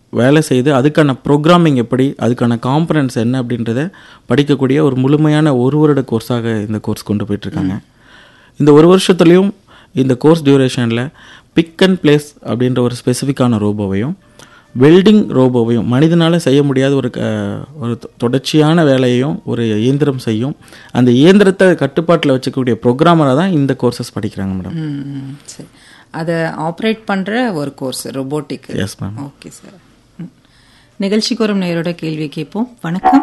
வேலை செய்து அதுக்கான ப்ரோக்ராமிங் எப்படி அதுக்கான காம்பனன்ஸ் என்ன அப்படின்றத படிக்கக்கூடிய ஒரு முழுமையான ஒரு வருட கோர்ஸாக இந்த கோர்ஸ் கொண்டு போயிட்டுருக்காங்க இந்த ஒரு வருஷத்துலேயும் இந்த கோர்ஸ் டியூரேஷனில் பிக் அண்ட் பிளேஸ் அப்படின்ற ஒரு ஸ்பெசிஃபிக்கான ரோபோவையும் வெல்டிங் ரோபோவையும் மனிதனால் செய்ய முடியாத ஒரு க- ஒரு தொ- தொடர்ச்சியான வேலையையும் ஒரு இயந்திரம் செய்யும் அந்த இயந்திரத்தை கட்டுப்பாட்டில் வச்சுக்கக்கூடிய ப்ரோக்ராமராக தான் இந்த கோர்சஸ் படிக்கிறாங்க மேடம் ம், ம், சரி அதை ஆப்ரேட் பண்ற ஒரு course robotic yes ma'am okay sir ம். நிகழ்ச்சிக்கு வரும் நேரோட கேள்வி கேட்போம் வணக்கம்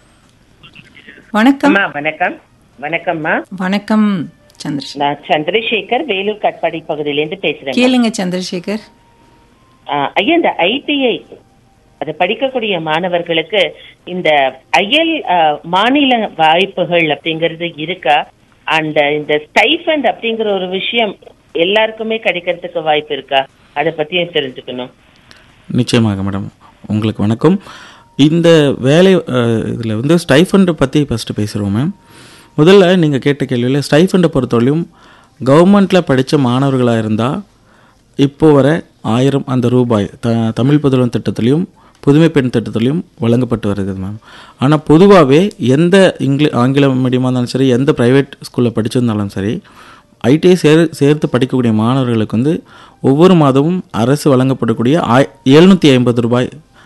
வணக்கம் அம்மா வணக்கம் வணக்கம்மா வணக்கம் சந்திரசேகர் நான் சந்திரசேகர் வேலூர் கட்பாடி பகுதியிலேருந்து பேசுறேன் கேளுங்க சந்திரசேகர் ஆ, ஐயா இந்த ஐடிஐ அதை படிக்கக்கூடிய மாணவர்களுக்கு இந்த அயல் ஆ, மாநில வாய்ப்புகள் அப்படிங்கிறது இருக்கா அண்ட் இந்த ஸ்டைஃபண்ட் அப்படிங்கிற ஒரு விஷயம் எல்லாருக்குமே கிடைக்கிறதுக்கு வாய்ப்பு இருக்கா அதை பத்தியும் தெரிஞ்சுக்கணும் நிச்சயமாக மேடம் உங்களுக்கு வணக்கம் இந்த வேலை இதில் வந்து ஸ்டைஃபண்டை பற்றி ஃபஸ்ட்டு பேசுகிறோம் மேம் முதல்ல நீங்கள் கேட்ட கேள்வியில் ஸ்டைஃபண்டை பொறுத்தவரையும் கவர்மெண்ட்டில் படித்த மாணவர்களாக இருந்தால் இப்போ வர ஆயிரம் அந்த ரூபாய் த தமிழ் புதல்வன் திட்டத்திலையும் புதுமை பெண் திட்டத்திலையும் வழங்கப்பட்டு வருகிறது மேம் ஆனால் பொதுவாகவே எந்த இங்கிலீஷ் ஆங்கில மீடியமாக இருந்தாலும் சரி எந்த ப்ரைவேட் ஸ்கூலில் படிச்சிருந்தாலும் சரி ஐடிஐ சேர் சேர்த்து படிக்கக்கூடிய மாணவர்களுக்கு வந்து ஒவ்வொரு மாதமும் அரசு வழங்கப்படக்கூடிய ஆய் எழுநூற்றி ஐம்பது ரூபாய்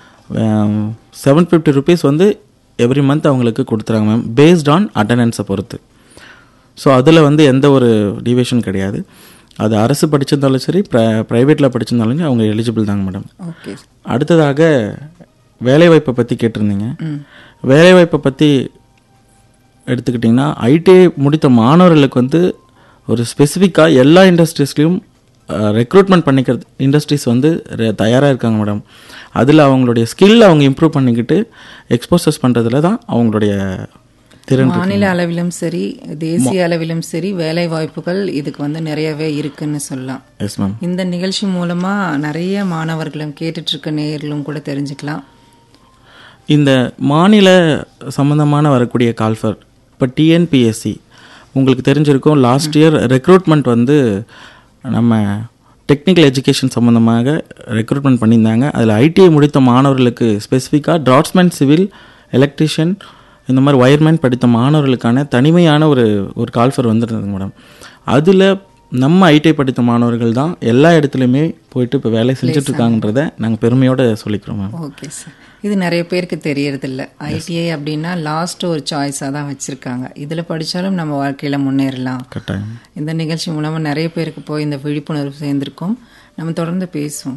செவன் ஃபிஃப்டி ருபீஸ் வந்து எவ்ரி மந்த் அவங்களுக்கு கொடுத்துறாங்க மேம் பேஸ்ட் ஆன் அட்டண்டன்ஸை பொறுத்து ஸோ அதில் வந்து எந்த ஒரு டிவியேஷன் கிடையாது அது அரசு படிச்சிருந்தாலும் சரி ப்ர ப்ரைவேட்டில் படிச்சிருந்தாலும் சரி, அவங்க எலிஜிபிள் தாங்க மேடம் ஓகே அடுத்ததாக வேலைவாய்ப்பை பற்றி கேட்டிருந்தீங்க வேலைவாய்ப்பை பற்றி எடுத்துக்கிட்டிங்கன்னா ஐடிஐ முடித்த மாணவர்களுக்கு வந்து ஒரு ஸ்பெசிஃபிக்காக எல்லா இண்டஸ்ட்ரீஸ்லேயும் ரெக்ரூட்மெண்ட் பண்ணிக்கிறது இண்டஸ்ட்ரீஸ் வந்து தயாராக இருக்காங்க மேடம் அதில் அவங்களுடைய ஸ்கில் அவங்க இம்ப்ரூவ் பண்ணிக்கிட்டு எக்ஸ்போசஸ் பண்ணுறதுல தான் அவங்களுடைய திறன் இருக்கு. மாநில அளவிலும் சரி தேசிய அளவிலும் சரி வேலை வாய்ப்புகள் இதுக்கு வந்து நிறையவே இருக்குன்னு சொல்லலாம் எஸ் மேம் இந்த நிகழ்ச்சி மூலமா நிறைய மாணவர்களும் கேட்டுட்டு இருக்க நேயர்களும் கூட தெரிஞ்சுக்கலாம் இந்த மாநில சம்பந்தமான வரக்கூடிய கால்ஃபர் இப்போ டிஎன்பிஎஸ்சி உங்களுக்கு தெரிஞ்சிருக்கும் லாஸ்ட் இயர் ரெக்ரூட்மெண்ட் வந்து நம்ம டெக்னிக்கல் எஜுகேஷன் சம்மந்தமாக ரெக்ரூட்மெண்ட் பண்ணியிருந்தாங்க அதில் ஐடிஐ முடித்த மாணவர்களுக்கு ஸ்பெசிஃபிக்காக டிராட்ஸ்மேன் சிவில் எலக்ட்ரிஷியன் இந்த மாதிரி ஒயர்மேன் படித்த மாணவர்களுக்கான தனிமையான ஒரு ஒரு கால்ஃபர் வந்துருந்தது மேடம் அதில் நம்ம ஐடிஐ படித்த மாணவர்கள் தான் எல்லா இடத்துலையுமே போயிட்டு இப்போ வேலை செஞ்சுட்டு இருக்காங்கன்றத நாங்கள் பெருமையோடு சொல்லிக்கிறோம் மேம் ஓகே சார் இது நிறைய பேருக்கு தெரியறதில்ல ஐடிஐ அப்படின்னா லாஸ்ட் ஒரு சாய்ஸாக தான் வச்சிருக்காங்க இதில் படித்தாலும் நம்ம வாழ்க்கையில் முன்னேறலாம் கட்டாயம் இந்த நிகழ்ச்சி மூலமா நிறைய பேருக்கு போய் இந்த விழிப்புணர்வு சேர்ந்திருக்கோம் நம்ம தொடர்ந்து பேசுவோம்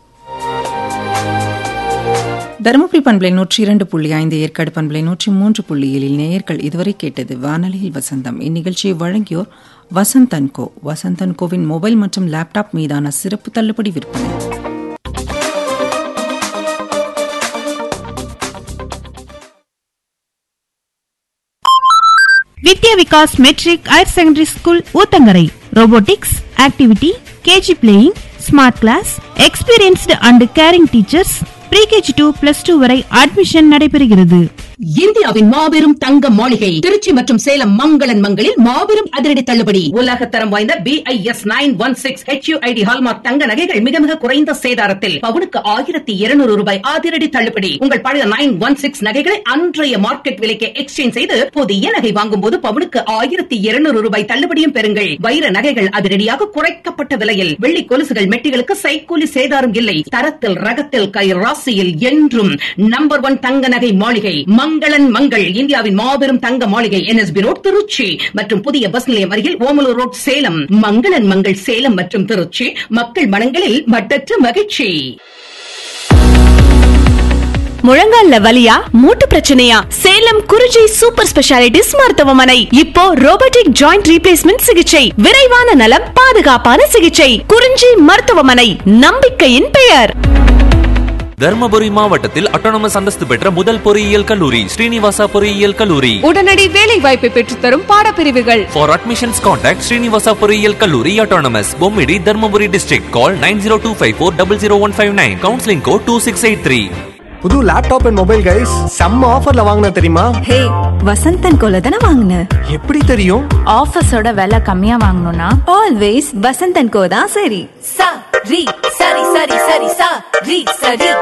தருமபுரி பண்பலை நூற்றி இரண்டு புள்ளி ஐந்து ஏற்காடு பண்பலை நூற்றி மூன்று புள்ளி ஏழில் நேயர்கள் இதுவரை கேட்டது வானொலியில் வசந்தம் இந்நிகழ்ச்சியை வழங்கியோர் வசந்தன் கோ வசந்தன் கோவின் மொபைல் மற்றும் லேப்டாப் மீதான சிறப்பு தள்ளுபடி விற்பனை Vidya Vikas matric higher secondary school Uthangarai robotics activity KG playing smart class experienced and caring teachers pre KG to plus two வரை அட்மிஷன் நடைபெறுகிறது இந்தியாவின் மாபெரும் தங்க மாளிகை திருச்சி மற்றும் சேலம் மங்களன் மங்களில் மாபெரும் அதிரடி தள்ளுபடி உலகத்தரம் வாய்ந்த B I S nine one six HUID hallmark தங்க நகைகள் மிக மிக குறைந்த சேதாரத்தில் பவுனுக்கு ஆயிரத்தி இருநூறு ரூபாய் அதிரடி தள்ளுபடி உங்கள் பழைய நைன் ஒன் சிக்ஸ் நகைகளை அன்றைய மார்க்கெட் விலைக்கு எக்ஸ்சேஞ்ச் செய்து புதிய நகை வாங்கும் போது பவுனுக்கு ஆயிரத்தி இருநூறு ரூபாய் தள்ளுபடியும் பெறுங்கள் வைர நகைகள் அதிரடியாக குறைக்கப்பட்ட விலையில் வெள்ளி கொலுசுகள் மெட்டிகளுக்கு சைக்கூலி சேதாரம் இல்லை தரத்தில் ரகத்தில் கை ராசியில் என்றும் நம்பர் ஒன் தங்க நகை மாளிகை மங்களன் மங்கள் இந்தியாவின் மாபெரும் தங்க மாளிகை என்எஸ்பி ரோட் திருச்சி மற்றும் புதிய பஸ் நிலையம் அருகில் ஓமலூர் ரோட் சேலம் மங்களன் மங்கள் சேலம் மற்றும் திருச்சி மக்கள் மனங்களில் மட்டற்ற மகிழ்ச்சி முழங்கால்ல வலியா மூட்டு பிரச்சனையா சேலம் குறிஞ்சி சூப்பர் ஸ்பெஷாலிட்டிஸ் மருத்துவமனை இப்போ ரோபோட்டிக் ஜாயிண்ட் ரீப்ளேஸ்மெண்ட் சிகிச்சை விரைவான நலம் பாதுகாப்பான சிகிச்சை குறிஞ்சி மருத்துவமனை நம்பிக்கையின் பெயர் தர்மபுரி மாவட்டத்தில் அட்டானமஸ் அந்தஸ்து பெற்ற முதல் பொறியியல் கல்லூரி ஸ்ரீனிவாசா பொறியியல் கல்லூரி உடனடி வேலை வாய்ப்பை பெற்றுத்தரும் பாடப்பிரிவுகள் ஃபார் அட்மிஷன்ஸ் கான்டாக்ட் ஸ்ரீனிவாசா பொறியியல் கல்லூரி autonomous Bommidi Dharmapuri district call nine zero two five four double zero one five nine counselling code two six eight three புது லேப்டாப் அண்ட் மொபைல் கைஸ் செம்ம ஆஃபர்ல வாங்கின தெரியுமா ஹே வசந்தன் கோல தானே வாங்கின எப்படி தெரியும் ஆஃபர்ஸோட விலை கம்மியா வாங்கணும்னா ஆல்வேஸ் வசந்தன் கோ தான் சரி சா ரி சரி சரி சரி சா ரி சரி